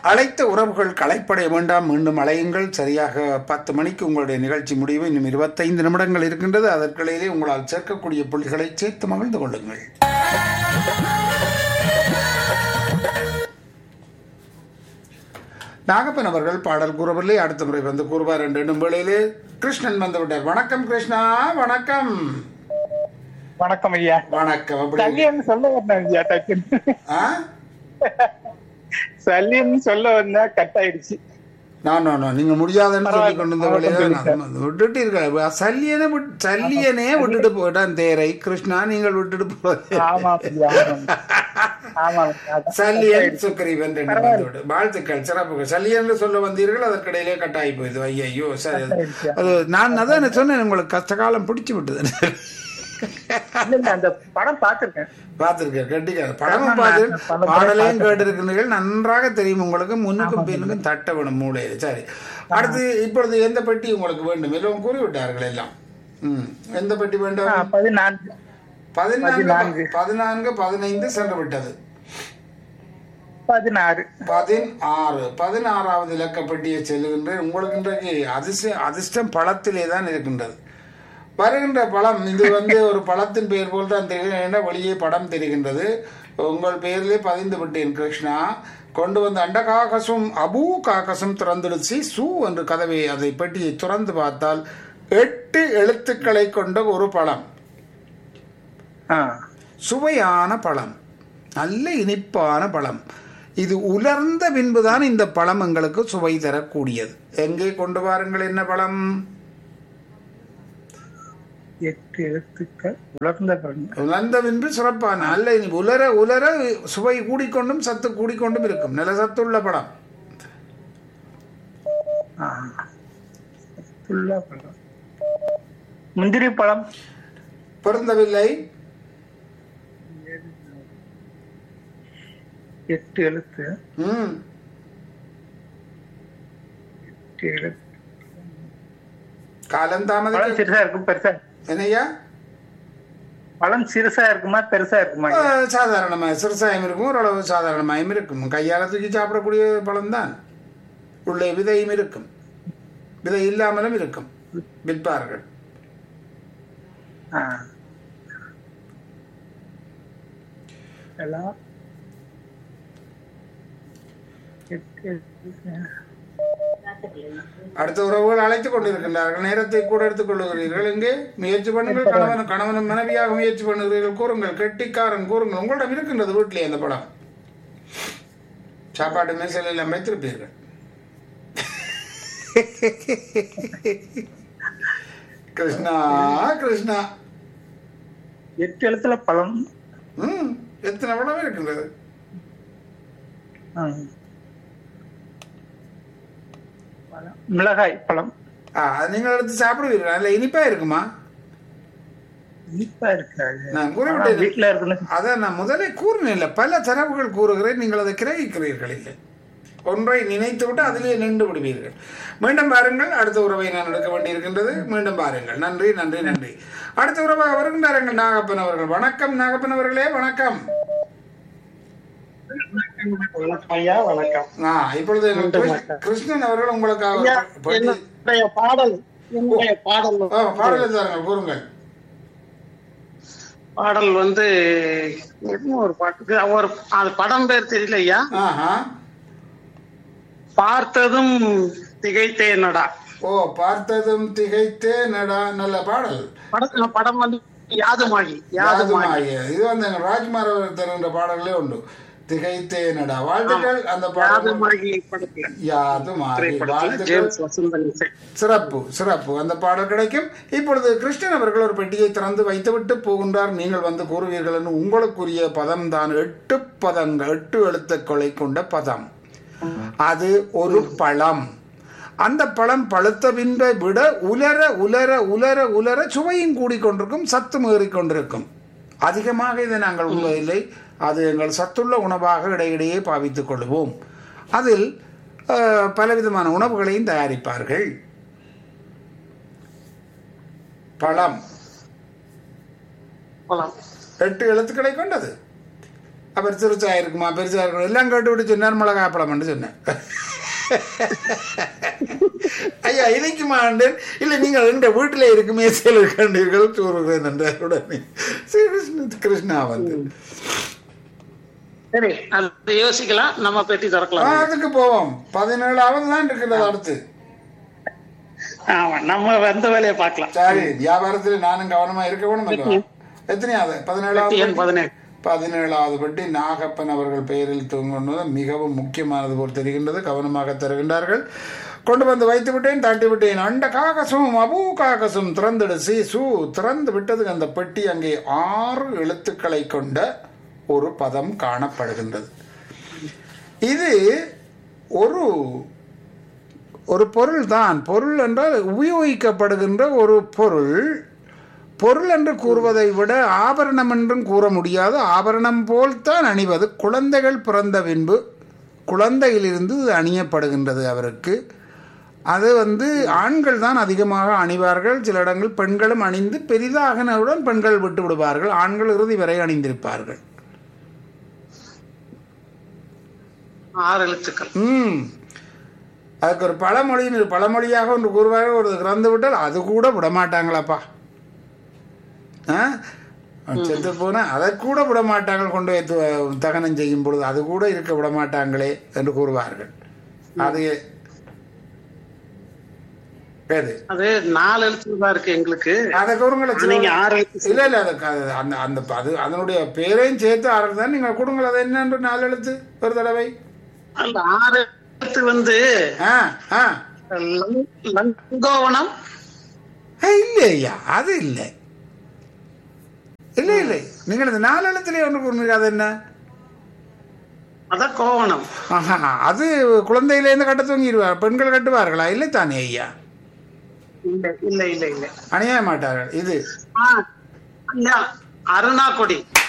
அழைத்த உறவுகள் களைப்படைய வேண்டாம் மீண்டும் அலையுங்கள் சரியாக பத்து மணிக்கு உங்களுடைய நிகழ்ச்சி முடிவு இன்னும் இருபத்தைந்து நிமிடங்கள் இருக்கின்றது அதற்கிடையிலே உங்களால் சேர்க்கக்கூடிய புள்ளிகளை சேர்த்து மகிழ்ந்து கொள்ளுங்கள் நாகப்பன் அவர்கள் பாடல் கூறவில்லை அடுத்த முறை வந்து கூறுவார் என்று எண்ணும் வேளையிலே கிருஷ்ணன் வந்து விட்டார் வணக்கம் கிருஷ்ணா வணக்கம் வணக்கம் ஐயா வணக்கம் அப்படி சல்லியன்னு சொல்ல வந்தேன் ஐயா டக்குன்னு ஆ சல்லியன்னு சொல்ல வந்தா கட் ஆயிடுச்சு நான் நான் நான். நீங்க முடியாதுன்னு சொல்லி கொண்டு வந்த பரவாயில்ல, வழியில பரவாயில்ல. நான் விட்டுட்டு இருக்க சல்லியனை விட்டு சல்லியனே விட்டுட்டு போயிட்டான் தேரை கிருஷ்ணா நீங்கள் விட்டுட்டு போய் ஆமா ஐயா ஆமா. ஆமா அதான். சல்லியன் சுக்கரீவன் ரெண்டு வந்து விடு. வாழ்த்துக்கள் சிறப்புகள் சல்லியன் சொல்ல வந்தீர்கள் அதற்கிடையிலே கட்டாயி போயிடுது ஐயோ சரி அது நான் அதான் சொன்னேன் உங்களுக்கு கஷ்டகாலம் பிடிச்சு விட்டது இல்ல, இல்ல, அந்த படம் பார்த்திருக்கேன் பார்த்திருக்கேன் கட்டிக்கார படமும் ஆமா, பார்த்து நான் பல பாடலையும் கேட்டிருக்கிறீர்கள் நன்றாக தெரியும் உங்களுக்கு முன்னுக்கும் பின்னுக்கும் தட்ட வேணும் மூளையில் சரி அடுத்து இப்பொழுது எந்த பெட்டி உங்களுக்கு வேண்டும் எல்லாம் கூறிவிட்டார்கள் எல்லாம் ம் எந்த பெட்டி ஆ, வேண்டும் பதினான்கு பதினான்கு பதினான்கு. பதினான்கு பதினைந்து சென்று விட்டது பதினாறு பதினாறு பதினாறாவது இலக்க பெட்டியை செல்லுகின்றேன் உங்களுக்கு இன்றைக்கு அதிர்ஷ்ட அதிர்ஷ்டம் பழத்திலே தான் இருக்கின்றது வருகின்ற பழம் இது வந்து ஒரு பழத்தின் பெயர் போல் தான் தெரிகிறது வெளியே படம் தெரிகின்றது உங்கள் பெயரிலே பதிந்து விட்டேன் கிருஷ்ணா கொண்டு வந்த அண்ட காகசும் அபூ காகசும் திறந்துடுச்சு சூ என்று கதவை அதை பெட்டியை திறந்து பார்த்தால் எட்டு எழுத்துக்களை கொண்ட ஒரு பழம் ஆ, சுவையான பழம் நல்ல இனிப்பான பழம் இது உலர்ந்த பின்புதான் இந்த பழம் எங்களுக்கு சுவை தரக்கூடியது எங்கே கொண்டு வாருங்கள் என்ன பழம் எட்டு எழுத்துக்கள் உலர்ந்த படம் உலர்ந்த பின்பு சிறப்பான நல்ல இனி உலர உலர சுவை கூடிக்கொண்டும் சத்து கூடிக்கொண்டும் இருக்கும் நல்ல சத்துள்ள பழம் ஆ. புல்லா பழம் முந்திரி பழம் பொருந்தவில்லை எட்டு எழுத்து ம் எட்டு எழுத்து காலம் பழம் தாமதம் சிறுசா இருக்கும் பெருசா என்னையா பழம் சிறுசா இருக்குமா பெருசா இருக்குமா ஆ, சாதாரணமாக சிறுசாயம் இருக்கும் ஓரளவு சாதாரணமாயும் இருக்கும் கையால் தூக்கி சாப்பிடக்கூடிய பழம்தான் உள்ளே விதையும் இருக்கும் விதை இல்லாமலும் இருக்கும் விற்பார்கள் ஆ. எல்லாம் எட்டு எழுத்து. அடுத்த உறவுகள் அழைத்துக் கொண்டிருக்கின்றார்கள் நேரத்தை கூட எடுத்துக் கொள்ளுகிறீர்கள் இங்கே முயற்சி பண்ணுங்கள் கணவன் கணவன் மனைவியாக முயற்சி பண்ணுகிறீர்கள் கூறுங்கள் கெட்டிக்காரன் கூறுங்கள் உங்களிடம் இருக்கின்றது வீட்டிலே அந்த படம் சாப்பாட்டு மேசையில் எல்லாம் வைத்திருப்பீர்கள் கிருஷ்ணா கிருஷ்ணா எட்டு எழுத்துல பழம் ம் எத்தனை படம் இருக்கின்றது ஆ. பழம். மிளகாய் பழம் ஆ அது நீங்கள் எடுத்து சாப்பிடுவீர்கள் அதில் இனிப்பா இருக்குமா இனிப்பா இருக்காது நான் ஆனா கூறிவிட்டேன் வீட்டுல இருக்குன்னு அதான் நான் முதலே கூறினேன் இல்லை பல தரவுகள் கூறுகிறேன் நீங்கள் அதை கிரகிக்கிறீர்கள் இல்லை ஒன்றை நினைத்து விட்டு அதிலே நின்று விடுவீர்கள் மீண்டும் பாருங்கள் அடுத்த உறவை நான் எடுக்க வேண்டியிருக்கின்றது மீண்டும் பாருங்கள் நன்றி நன்றி நன்றி அடுத்த உறவாக வருகின்றார்கள் நாகப்பன் அவர்கள் வணக்கம் நாகப்பன் அவர்களே வணக்கம் வணக்கம் ஐயா வணக்கம் ஆ இப்பொழுது கிருஷ்ண- கிருஷ்ணன் அவர்கள் உங்களுக்காக ஐயா, ஒரு பட்டி- என்னுடைய பாடல் என்னுடைய பாடல் ஆ, பாடலை தாருங்கள் கூறுங்கள் பாடல் வந்து என்ன ஒரு பாட்டுக்கு ஒரு அது படம் பேர் தெரியல ஐயா ஆஹா பார்த்ததும் திகைத்தேனடா ஓ பார்த்ததும் திகைத்தே நடா நல்ல பாடல் படம் படம் வந்து யாதுமாகி யாதுமாகி யாதுமாகிய. இது வந்து எங்க ராஜ்குமார் அவர் தருகின்ற பாடல்களே உண்டு திகைத்தேனடா வாழ்த்துக்கள் அந்த பாடல் யாதுமாகி படத்துல யாதுமாகி திரைப்படத்துல வாழ்த்துக்கள் ஜேம்ஸ் வசந்தன் இசை சிறப்பு சிறப்பு அந்த பாடல் கிடைக்கும் இப்பொழுது கிருஷ்ணன் அவர்கள் ஒரு பெட்டியை திறந்து வைத்துவிட்டு போகின்றார் நீங்கள் வந்து கூறுவீர்கள் என்று உங்களுக்குரிய பதம் தான் எட்டு பதங்கள் எட்டு எழுத்துக்களை கொண்ட பதம் அது ஒரு பழம் அந்த பழம் பழுத்த பின்பை விட உலர உலர உலர உலர சுவையும் கூடிக்கொண்டிருக்கும் சத்தும் ஏறிக்கொண்டிருக்கும் அதிகமாக இதை நாங்கள் உண்பதில்லை அது எங்கள் சத்துள்ள உணவாக இடையிடையே பாவித்துக் கொள்வோம் அதில் அஹ், பலவிதமான உணவுகளையும் தயாரிப்பார்கள் பழம் படம் எட்டு எழுத்துக்களை கொண்டது அப்புறம் சிறுச்சா இருக்குமா பெருசா இருக்குமா எல்லாம் கேட்டு விட்டு சொன்னார் மிளகாய் பழம்னு சொன்னேன் ஐயா இணைக்குமா ஆண்டேன் இல்லை நீங்கள் எந்த வீட்டில் இருக்குமே செயல் கண்டீர்கள் கூறுகிறேன் என்றார் உடனே சரி, கிருஷ்ண- கிருஷ்ணா வந்து சரி அது யோசிக்கலாம் நம்ம பெட்டி ஆ, திறக்கலாம் அதுக்கு போவோம் பதினேழாவது தான் இருக்கிறது அடுத்து ஆமா நம்ம வந்த வேலையை பார்க்கலாம் சரி வியாபாரத்தில் நானும் கவனமா இருக்க வேணும் அல்லவா? எத்தனையாவது பதினேழாவது எண் பதினேழு பதினேழாவது பட்டி நாகப்பன் அவர்கள் பெயரில் தூங்குவது மிகவும் முக்கியமானது போல் தெரிகின்றது கவனமாக தருகின்றார்கள் கொண்டு வந்து வைத்து விட்டேன் தாட்டி விட்டேன் அண்ட காகசும் அபூ காகசும் திறந்துடு சி சு திறந்து விட்டது அந்த பெட்டி அங்கே ஆறு எழுத்துக்களை கொண்ட ஒரு பதம் காணப்படுகின்றது இது ஒரு ஒரு பொருள் தான் பொருள் என்றால் உபயோகிக்கப்படுகின்ற ஒரு பொருள் பொருள் என்று கூறுவதை விட ஆபரணம் என்றும் கூற முடியாது ஆபரணம் போல்தான் அணிவது குழந்தைகள் பிறந்த பின்பு குழந்தையிலிருந்து இது அணியப்படுகின்றது அவருக்கு அது வந்து ஆண்கள் தான் அதிகமாக அணிவார்கள் சில இடங்கள் பெண்களும் அணிந்து பெரிதாகினவுடன் பெண்கள் விட்டு விடுவார்கள் ஆண்கள் இறுதி வரை அணிந்திருப்பார்கள் ஆறு எழுத்துக்கள் ம் அதுக்கு ஒரு பழமொழின்னு ஒரு பழமொழியாக ஒன்று கூறுவார்கள் ஒரு இறந்து விட்டால் அது கூட விடமாட்டாங்களாப்பா ஆ செத்து போனால் அதை கூட விட மாட்டாங்க கொண்டு போய் து- தகனம் செய்யும் பொழுது அது கூட இருக்க விட மாட்டாங்களே என்று கூறுவார்கள் அது எது அது நாலு எழுத்து தான் இருக்கு எங்களுக்கு அதை கூறுங்கள நீங்க ஆறு எழுத்து இல்ல இல்ல அதுக்கு அது அந்த அந்த அது அதனுடைய பேரையும் சேர்த்து ஆறு தான் நீங்கள் கொடுங்கள் அது என்னன்று நாலு எழுத்து ஒரு தடவை அந்த ஆறு எழுத்து வந்து ஆ ஆ லங்- லங்கோவனம் ஏய், இல்லை ஐயா அது இல்லை இல்லை இல்லை நீங்கள் இந்த நாலு எழுத்துலேயே ஒன்று கூறுனீங்க அது என்ன அதான் கோவணம் ஆஹா அது குழந்தையிலேருந்து கட்ட தூங்கிடுவார் பெண்கள் கட்டுவார்களா இல்லை தானே ஐயா இல்ல இல்ல இல்ல இல்ல அணிய மாட்டார்கள் இது ஆ, ஐயா, அருணா கொடி